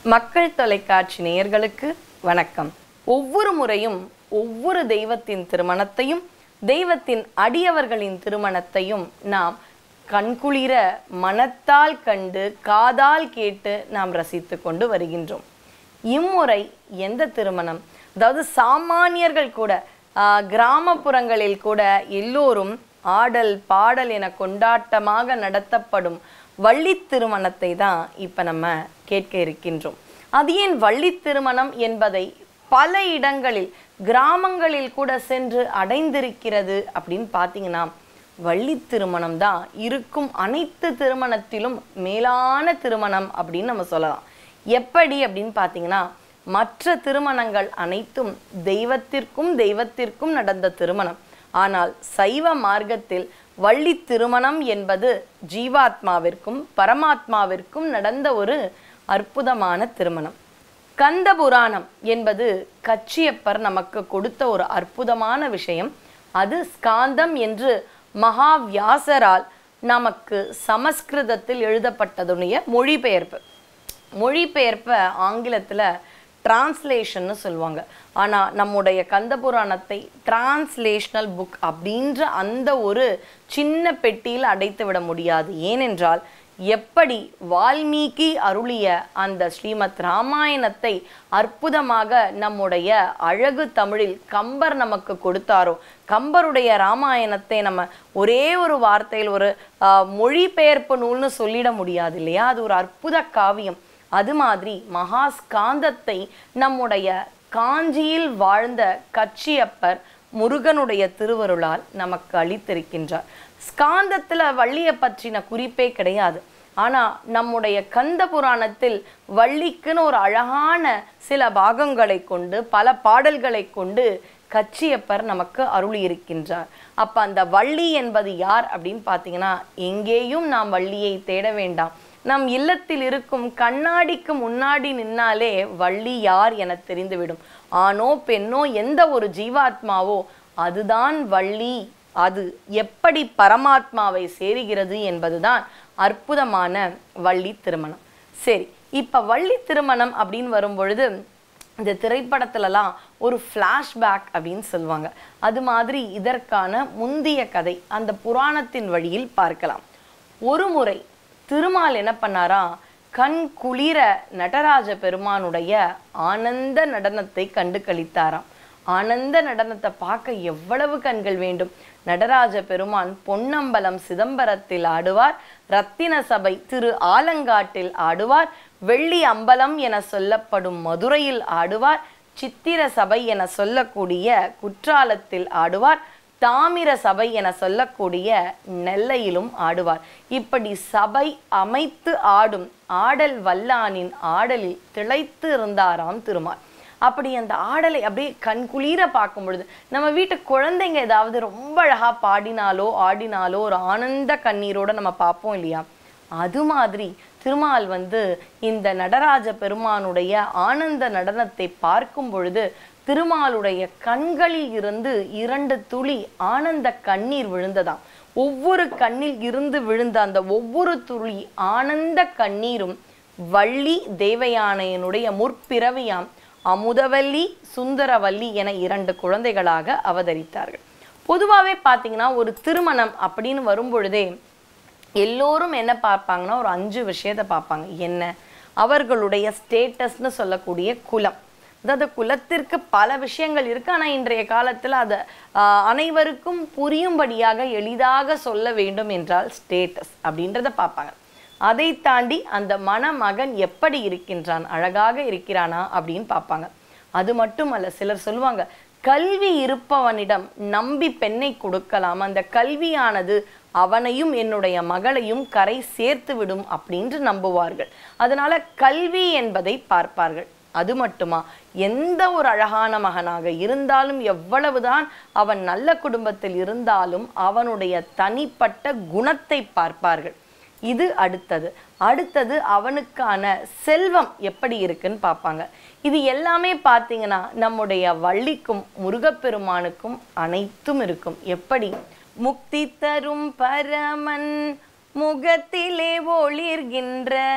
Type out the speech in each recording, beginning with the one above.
மக்கள் தொலைக்காட்சி நேயர்களுக்கு வணக்கம் ஒவ்வொரு முறையும் ஒவ்வொரு தெய்வத்தின் திருமணத்தையும் தெய்வத்தின் அடியவர்களின் திருமணத்தையும் நாம் கண்குளிர மனத்தால் கண்டு காதால் கேட்டு நாம் ரசித்து கொண்டு வருகின்றோம் இம்முறை எந்த திருமணம் அதாவது சாமானியர்கள் கூட ஆஹ், கிராமப்புறங்களில் கூட எல்லோரும் ஆடல் பாடல் என கொண்டாட்டமாக நடத்தப்படும் வள்ளி திருமணத்தை தான் இப்போ நம்ம கேட்க இருக்கின்றோம் அது ஏன் வள்ளி திருமணம் என்பதை பல இடங்களில் கிராமங்களில் கூட சென்று அடைந்திருக்கிறது அப்படின்னு பார்த்தீங்கன்னா வள்ளி திருமணம் தான் இருக்கும் அனைத்து திருமணத்திலும் மேலான திருமணம் அப்படின்னு நம்ம சொல்லலாம் எப்படி அப்படின்னு பார்த்தீங்கன்னா மற்ற திருமணங்கள் அனைத்தும் தெய்வத்திற்கும் தெய்வத்திற்கும் நடந்த திருமணம் ஆனால் சைவ மார்க்கத்தில் வள்ளி திருமணம் என்பது ஜீவாத்மாவிற்கும் பரமாத்மாவிற்கும் நடந்த ஒரு அற்புதமான திருமணம் கந்த புராணம் என்பது கச்சியப்பர் நமக்கு கொடுத்த ஒரு அற்புதமான விஷயம் அது ஸ்காந்தம் என்று மகாவியாசரால் நமக்கு சமஸ்கிருதத்தில் எழுதப்பட்டதுடைய மொழிபெயர்ப்பு மொழிபெயர்ப்பை ஆங்கிலத்தில் டிரான்ஸ்லேஷன்னு சொல்லுவாங்க ஆனால் நம்முடைய கந்தபுராணத்தை டிரான்ஸ்லேஷனல் புக் அப்படின்ற அந்த ஒரு சின்ன பெட்டியில் அடைத்து விட முடியாது ஏனென்றால் எப்படி வால்மீகி அருளிய அந்த ஸ்ரீமத் ராமாயணத்தை அற்புதமாக நம்முடைய அழகு தமிழில் கம்பர் நமக்கு கொடுத்தாரோ கம்பருடைய ராமாயணத்தை நம்ம ஒரே ஒரு வார்த்தையில் ஒரு ஆஹ், மொழிபெயர்ப்பு நூல்னு சொல்லிட முடியாது இல்லையா அது ஒரு அற்புத காவியம் அது மாதிரி மகாஸ்காந்தத்தை நம்முடைய காஞ்சியில் வாழ்ந்த கச்சியப்பர் முருகனுடைய திருவருளால் நமக்கு அளித்திருக்கின்றார் ஸ்காந்தத்துல வள்ளியை பற்றின குறிப்பே கிடையாது ஆனா நம்முடைய கந்த புராணத்தில் வள்ளிக்குன்னு ஒரு அழகான சில பாகங்களை கொண்டு பல பாடல்களை கொண்டு கச்சியப்பர் நமக்கு அருளி இருக்கின்றார் அப்ப அந்த வள்ளி என்பது யார் அப்படின்னு பார்த்தீங்கன்னா எங்கேயும் நாம் வள்ளியை தேட வேண்டாம் நம் இல்லத்தில் இருக்கும் கண்ணாடிக்கு முன்னாடி நின்னாலே வள்ளி யார் என தெரிந்துவிடும் ஆணோ பெண்ணோ எந்த ஒரு ஜீவாத்மாவோ அதுதான் வள்ளி அது எப்படி பரமாத்மாவை சேருகிறது என்பதுதான் அற்புதமான வள்ளி திருமணம் சரி இப்ப வள்ளி திருமணம் அப்படின்னு வரும் பொழுது இந்த திரைப்படத்துலலாம் ஒரு ஃப்ளாஷ்பேக் அப்படின்னு சொல்லுவாங்க அது மாதிரி இதற்கான முந்திய கதை அந்த புராணத்தின் வழியில் பார்க்கலாம் ஒரு முறை திருமால் என்ன பண்ணாரா கண் குளிர நடராஜ பெருமானுடைய ஆனந்த நடனத்தை கண்டு களித்தாராம் ஆனந்த நடனத்தை பார்க்க எவ்வளவு கண்கள் வேண்டும் நடராஜ பெருமான் பொன்னம்பலம் சிதம்பரத்தில் ஆடுவார் ரத்தின சபை திரு ஆலங்காட்டில் ஆடுவார் வெள்ளி அம்பலம் என சொல்லப்படும் மதுரையில் ஆடுவார் சித்திர சபை என சொல்லக்கூடிய குற்றாலத்தில் ஆடுவார் தாமிர சபை என சொல்லக்கூடிய நெல்லையிலும் ஆடுவார் இப்படி சபை அமைத்து ஆடும் ஆடல் வல்லானின் ஆடலில் திளைத்து இருந்தாராம் திருமால் அப்படி அந்த ஆடலை அப்படியே கண்குளிர பார்க்கும் பொழுது நம்ம வீட்டு குழந்தைங்க ஏதாவது ரொம்ப அழகா பாடினாலோ ஆடினாலோ ஒரு ஆனந்த கண்ணீரோட நம்ம பார்ப்போம் இல்லையா அது மாதிரி திருமால் வந்து இந்த நடராஜ பெருமானுடைய ஆனந்த நடனத்தை பார்க்கும் பொழுது திருமாலுடைய கண்களில் இருந்து இரண்டு துளி ஆனந்த கண்ணீர் விழுந்ததாம் ஒவ்வொரு கண்ணில் இருந்து விழுந்த அந்த ஒவ்வொரு துளி ஆனந்த கண்ணீரும் வள்ளி தேவயானையனுடைய முற்பிறவியாம் அமுதவல்லி சுந்தரவல்லி என இரண்டு குழந்தைகளாக அவதரித்தார்கள் பொதுவாகவே பார்த்தீங்கன்னா ஒரு திருமணம் அப்படின்னு வரும் பொழுதே எல்லோரும் என்ன பார்ப்பாங்கன்னா ஒரு அஞ்சு விஷயத்தை பார்ப்பாங்க என்ன அவர்களுடைய ஸ்டேட்டஸ்னு சொல்லக்கூடிய குலம் அதாவது குலத்திற்கு பல விஷயங்கள் இருக்கு ஆனா இன்றைய காலத்துல அதை ஆஹ், அனைவருக்கும் புரியும்படியாக எளிதாக சொல்ல வேண்டும் என்றால் ஸ்டேட்டஸ் அப்படின்றத பார்ப்பாங்க அதை தாண்டி அந்த மணமகன் எப்படி இருக்கின்றான் அழகாக இருக்கிறானா அப்படின்னு பார்ப்பாங்க அது மட்டுமல்ல சிலர் சொல்லுவாங்க கல்வி இருப்பவனிடம் நம்பி பெண்ணை கொடுக்கலாம் அந்த கல்வியானது அவனையும் என்னுடைய மகளையும் கரை சேர்த்து விடும் அப்படின்று நம்புவார்கள் அதனால கல்வி என்பதை பார்ப்பார்கள் அது மட்டுமா எந்த ஒரு அழகான மகனாக இருந்தாலும் எவ்வளவுதான் அவன் நல்ல குடும்பத்தில் இருந்தாலும் அவனுடைய தனிப்பட்ட குணத்தை பார்ப்பார்கள் இது அடுத்தது அடுத்தது அவனுக்கான செல்வம் எப்படி இருக்குன்னு பார்ப்பாங்க இது எல்லாமே பார்த்தீங்கன்னா நம்முடைய வள்ளிக்கும் முருகப்பெருமானுக்கும் அனைத்தும் இருக்கும் எப்படி முக்தி தரும் பரமன் முகத்திலே ஒளிர்கின்ற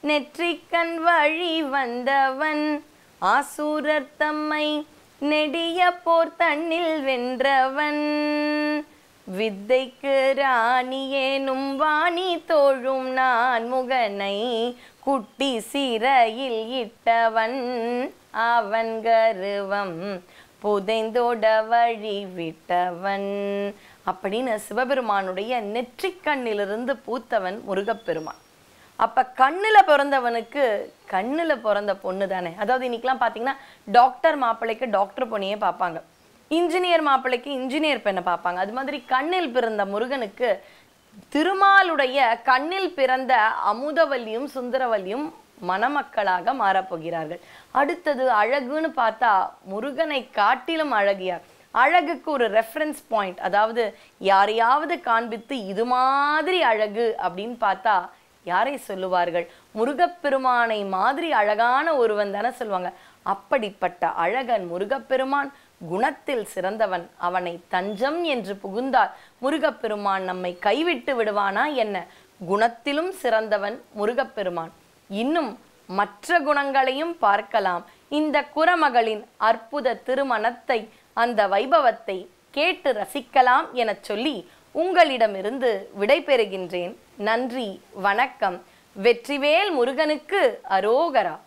நெற்றிக்கண் வழி வந்தவன் ஆசூரர் தம்மை நெடிய போர் தன்னில் வென்றவன் வித்தைக்கு ராணியேனும் வாணி தோழும் நான் முகனை குட்டி சிறையில் இட்டவன் அவன் கருவம் புதைந்தோட வழி விட்டவன் அப்படின்னு சிவபெருமானுடைய நெற்றிக்கண்ணிலிருந்து பூத்தவன் முருகப்பெருமான் அப்ப கண்ணுல பிறந்தவனுக்கு கண்ணுல பிறந்த பொண்ணு தானே அதாவது இன்னைக்கெல்லாம் பாத்தீங்கன்னா டாக்டர் மாப்பிள்ளைக்கு டாக்டர் பொண்ணையே பார்ப்பாங்க இன்ஜினியர் மாப்பிள்ளைக்கு இன்ஜினியர் பெண்ணை பார்ப்பாங்க அது மாதிரி கண்ணில் பிறந்த முருகனுக்கு திருமாலுடைய கண்ணில் பிறந்த அமுதவல்லியும் சுந்தரவல்லியும் மணமக்களாக மாறப்போகிறார்கள் அடுத்தது அழகுன்னு பார்த்தா முருகனை காட்டிலும் அழகியார் அழகுக்கு ஒரு ரெஃபரன்ஸ் பாயிண்ட் அதாவது யாரையாவது காண்பித்து இது மாதிரி அழகு அப்படின்னு பார்த்தா யாரை சொல்லுவார்கள் முருகப்பெருமானை மாதிரி அழகான ஒருவன் தானே சொல்லுவாங்க அப்படிப்பட்ட அழகன் முருகப்பெருமான் குணத்தில் சிறந்தவன் அவனை தஞ்சம் என்று புகுந்தால் முருகப்பெருமான் நம்மை கைவிட்டு விடுவானா என்ன குணத்திலும் சிறந்தவன் முருகப்பெருமான் இன்னும் மற்ற குணங்களையும் பார்க்கலாம் இந்த குரமகளின் அற்புத திருமணத்தை அந்த வைபவத்தை கேட்டு ரசிக்கலாம் எனச் சொல்லி உங்களிடமிருந்து விடைபெறுகின்றேன் நன்றி வணக்கம் வெற்றிவேல் முருகனுக்கு அரோகரா